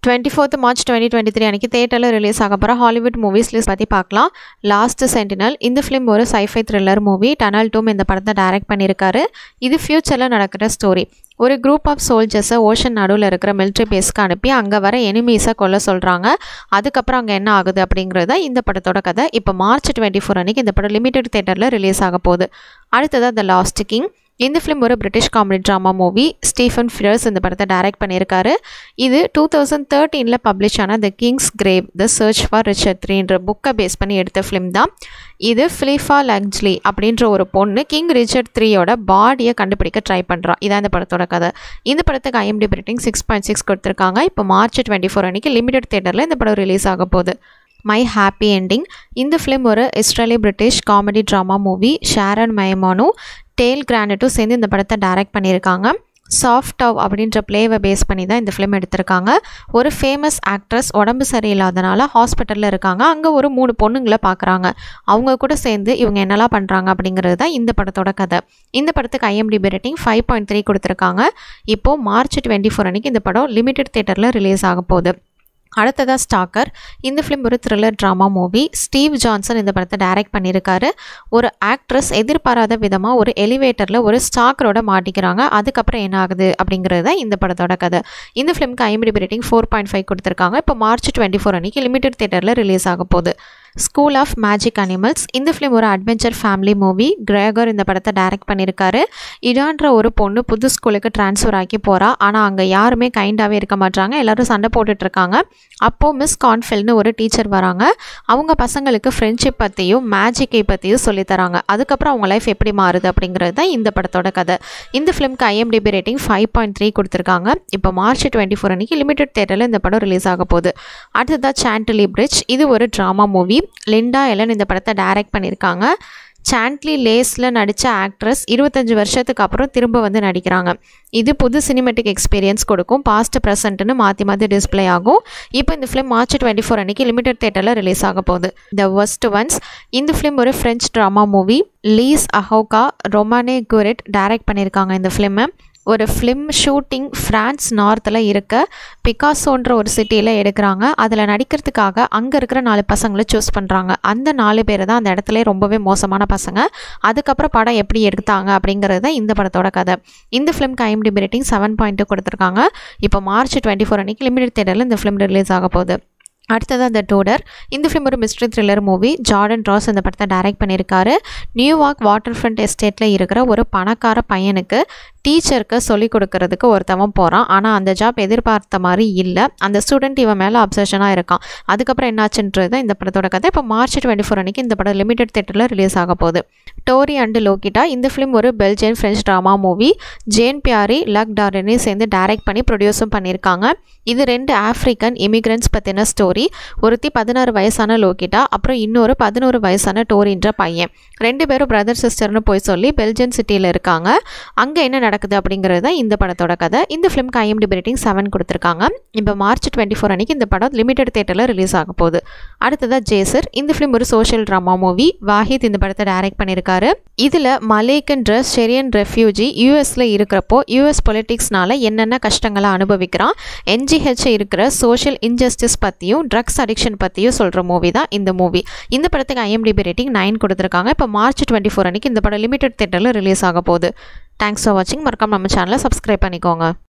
twenty fourth March twenty twenty three அன்றைக்கி தேட்டரில் release ஆக போகிற ஹாலிவுட் மூவிஸ் லிஸ்ட் பற்றி பார்க்கலாம் லாஸ்ட் சென்டினல் இந்த ஃபிலிம் ஒரு sci-fi thriller movie Tanel Toom இந்த படத்தை டைரக்ட் பண்ணியிருக்காரு இது ஃப்யூச்சரில் நடக்கிற ஸ்டோரி ஒரு குரூப் ஆஃப் சோல்ஜர்ஸை ஓஷன் நடுவில் இருக்கிற மிலிட்ரி பேஸ்க்கு அனுப்பி அங்கே வர எனிமீஸை கொல்ல சொல்கிறாங்க அதுக்கப்புறம் அங்கே என்ன ஆகுது அப்படிங்கிறத இந்த படத்தோட கதை இப்போ மார்ச் டுவெண்ட்டி ஃபோர் அன்றைக்கி இந்த படம் லிமிடெட் தேட்டரில் ரிலீஸ் ஆக போகுது அடுத்ததாக த லாஸ்ட் கிங் இந்த ஃபிலிம் ஒரு British comedy drama movie Stephen Frears இந்த படத்தை டைரக்ட் பண்ணியிருக்காரு இது டூ தௌசண்ட் தேர்ட்டீனில் பப்ளிஷ் ஆன the King's Grave the Search for Richard த்ரீன்ற புக்கை பேஸ் பண்ணி எடுத்த ஃபிலிம் தான் இது ஃபிலிஃபா லங்ஜ்லி அப்படின்ற ஒரு பொண்ணு கிங் ரிச்சர்ட் த்ரீயோட பாடியை கண்டுபிடிக்க ட்ரை பண்ணுறா இதான் இந்த படத்தோட கதை இந்த படத்துக்கு IMDb rating six point six கொடுத்துருக்காங்க இப்போ மார்ச் டுவெண்ட்டி ஃபோர் அன்றைக்கி லிமிடெட் தேட்டரில் இந்த படம் ரிலீஸ் ஆக போகுது மை ஹாப்பி எண்டிங் இந்த ஃபிலிம் ஒரு Israeli British comedy drama movie Sharon மயமானும் டேல் கிரானட்டும் சேர்ந்து இந்த படத்தை டைரக்ட் பண்ணியிருக்காங்க சாஃப்ட் டவ் அப்படின்ற பிளேவை பேஸ் பண்ணி தான் இந்த ஃபிலிம் எடுத்திருக்காங்க ஒரு ஃபேமஸ் ஆக்ட்ரஸ் உடம்பு சரியில்லாதனால ஹாஸ்பிட்டலில் இருக்காங்க அங்கே ஒரு மூணு பொண்ணுங்களை பார்க்குறாங்க அவங்க கூட சேர்ந்து இவங்க என்னெல்லாம் பண்ணுறாங்க அப்படிங்கிறது தான் இந்த படத்தோட கதை இந்த படத்துக்கு IMDb rating five point three கொடுத்துருக்காங்க இப்போது மார்ச் டுவெண்ட்டி ஃபோர் அன்றைக்கி இந்த படம் லிமிடெட் தேட்டரில் ரிலீஸ் ஆக போகுது அடுத்ததாக ஸ்டாக்கர் இந்த ஃபிலிம் ஒரு thriller drama movie Steve Johnson இந்த படத்தை டைரக்ட் பண்ணியிருக்காரு ஒரு ஆக்ட்ரஸ் எதிர்பாராத விதமாக ஒரு எலிவேட்டரில் ஒரு ஸ்டாக்கரோட மாட்டிக்கிறாங்க அதுக்கப்புறம் என்ன ஆகுது அப்படிங்கிறது தான் இந்த படத்தோட கதை இந்த ஃபிலிம்க்கு IMDb rating four point five கொடுத்துருக்காங்க இப்போ மார்ச் டுவெண்ட்டி ஃபோர் அன்றைக்கி லிமிடெட் தேட்டரில் ரிலீஸ் ஆக போகுது ஸ்கூல் ஆஃப் மேஜிக் அனிமல்ஸ் இந்த ஃபிலிம் ஒரு அட்வென்ச்சர் ஃபேமிலி மூவி கிரேகர் இந்த படத்தை டைரக்ட் பண்ணியிருக்காரு இடான்ற ஒரு பொண்ணு புது ஸ்கூலுக்கு ட்ரான்ஸ்ஃபர் ஆக்கி போகிறா ஆனால் அங்கே யாருமே கைண்டாகவே இருக்க மாட்டாங்க எல்லோரும் சண்டை போட்டுட்ருக்காங்க அப்போது மிஸ் கான்ஃபில்னு ஒரு டீச்சர் வராங்க அவங்க பசங்களுக்கு ஃப்ரெண்ட்ஷிப் பற்றியும் மேஜிக்கை பற்றியும் சொல்லித்தராங்க அதுக்கப்புறம் அவங்க லைஃப் எப்படி மாறுது அப்படிங்கிறது தான் இந்த படத்தோட கதை இந்த ஃபிலிம்க்கு IMDb rating five point three கொடுத்துருக்காங்க இப்போ மார்ச் டுவெண்ட்டி ஃபோர் அன்றைக்கி லிமிடெட் தேட்டரில் இந்த படம் ரிலீஸ் ஆக போகுது அடுத்ததாக சாண்டலி பிரிட்ஜ் இது ஒரு ட்ராமா மூவி லிண்டா எலன் இந்த படத்தை டைரக்ட் பண்ணியிருக்காங்க சாண்ட்லி லேஸில் நடித்த ஆக்ட்ரஸ் இருபத்தஞ்சி வருஷத்துக்கு அப்புறம் திரும்ப வந்து நடிக்கிறாங்க இது புது சினிமேட்டிக் எக்ஸ்பீரியன்ஸ் கொடுக்கும் பாஸ்ட் ப்ரெசண்ட்னு மாற்றி மாற்றி டிஸ்பிளே ஆகும் இப்போ இந்த ஃபிலிம் மார்ச் டுவெண்ட்டி ஃபோர் அன்றைக்கி லிமிடெட் தேட்டரில் ரிலீஸ் ஆக போகுது த ஒஸ்ட் ஒன்ஸ் இந்த ஃபிலிம் ஒரு French drama movie Lise Akoka Romane Gueret direct பண்ணியிருக்காங்க இந்த ஃபிலிமை ஒரு ஃபிலிம் ஷூட்டிங் ஃப்ரான்ஸ் நார்த்தில் இருக்க பிகாசோன்ற ஒரு சிட்டியில் எடுக்கிறாங்க அதில் நடிக்கிறதுக்காக அங்கே இருக்கிற நாலு பசங்களை சூஸ் பண்ணுறாங்க அந்த நாலு பேர் தான் அந்த இடத்துல ரொம்பவே மோசமான பசங்க அதுக்கப்புறம் படம் எப்படி எடுத்தாங்க அப்படிங்கிறது தான் இந்த படத்தோட கதை இந்த ஃபிலிம்க்கு ஐஎம்டிபி ரேட்டிங் செவன் பாயிண்ட்டு கொடுத்துருக்காங்க இப்போ மார்ச் டுவெண்ட்டி ஃபோர் அன்றைக்கி லிமிடெட் தேட்டரில் இந்த ஃபிலிம் ரிலீஸ் ஆக போகுது அடுத்ததாக த டோடர் இந்த ஃபிலிம் ஒரு mystery thriller movie Jordan Ross இந்த படத்தை டைரக்ட் பண்ணியிருக்காரு நியூயார்க் வாட்டர் ஃப்ரண்ட் எஸ்டேட்டில் இருக்கிற ஒரு பணக்கார பையனுக்கு டீச்சருக்கு சொல்லிக் கொடுக்கறதுக்கு ஒருத்தவன் போகிறான் ஆனால் அந்த ஜாப் எதிர்பார்த்த மாதிரி இல்லை அந்த ஸ்டூடெண்ட் இவன் மேலே அப்சஷனாக இருக்கான் அதுக்கப்புறம் என்னாச்சுன்றது தான் இந்த படத்தோட கதை இப்போ மார்ச் டுவெண்ட்டி ஃபோர் அன்றைக்கி இந்த படம் லிமிடெட் தேட்டரில் ரிலீஸ் ஆக போகுது டோரி அண்டு லோகிட்டா இந்த ஃபிலிம் ஒரு Belgian French drama movie Jean Pierre Luc Dardenne சேர்ந்து டைரக்ட் பண்ணி ப்ரொடியூஸும் பண்ணியிருக்காங்க இது ரெண்டு ஆஃப்ரிக்கன் இமிக்ரெண்ட்ஸ் பற்றின ஸ்டோரி ஒருத்தி பதினாறு வயசான லோகிட்டா அப்புறம் இன்னொரு பதினோரு வயசான டோரின்ற பையன் ரெண்டு பேரும் பிரதர் சிஸ்டர்னு போய் சொல்லி பெல்ஜியன் சிட்டியில் இருக்காங்க அங்கே என்ன நடக்குது அப்படிங்கிறது தான் இந்த படத்தோட கதை இந்த ஃபிலிம்க்கு ஐஎம்டிபி ரேட்டிங் செவன் கொடுத்துருக்காங்க இப்போ மார்ச் டுவெண்ட்டி ஃபோர் அன்றைக்கி இந்த படம் லிமிடெட் தேட்டரில் ரிலீஸ் ஆக போகுது அடுத்ததாக ஜேசர் இந்த ஃபிலிம் ஒரு சோஷியல் ட்ராமா மூவி வாஹித் இந்த படத்தை டைரக்ட் பண்ணியிருக்காரு இதில் மலேக்ன்ற ஷெரியன் ரெஃப்யூஜி யூஎஸில் இருக்கிறப்போ யூஎஸ் பொலிட்டிக்ஸ்னால என்னென்ன கஷ்டங்களை அனுபவிக்கிறான் என்ஜிஹெச் இருக்கிற சோஷியல் இன்ஜஸ்டிஸ் பற்றியும் ட்ரக்ஸ் அடிக்ஷன் பற்றியும் சொல்கிற மூவி தான் இந்த மூவி இந்த படத்துக்கு ஐஎம்டிபி ரேட்டிங் நைன் கொடுத்துருக்காங்க இப்போ மார்ச் டுவெண்ட்டி ஃபோர் அன்றைக்கி இந்த படம் லிமிடெட் தேட்டரில் ரிலீஸ் ஆக போகுது தேங்க்ஸ் ஃபார் வாட்சிங் மறக்காம நம்ம சேனலை சப்ஸ்கிரைப் பண்ணிக்கோங்க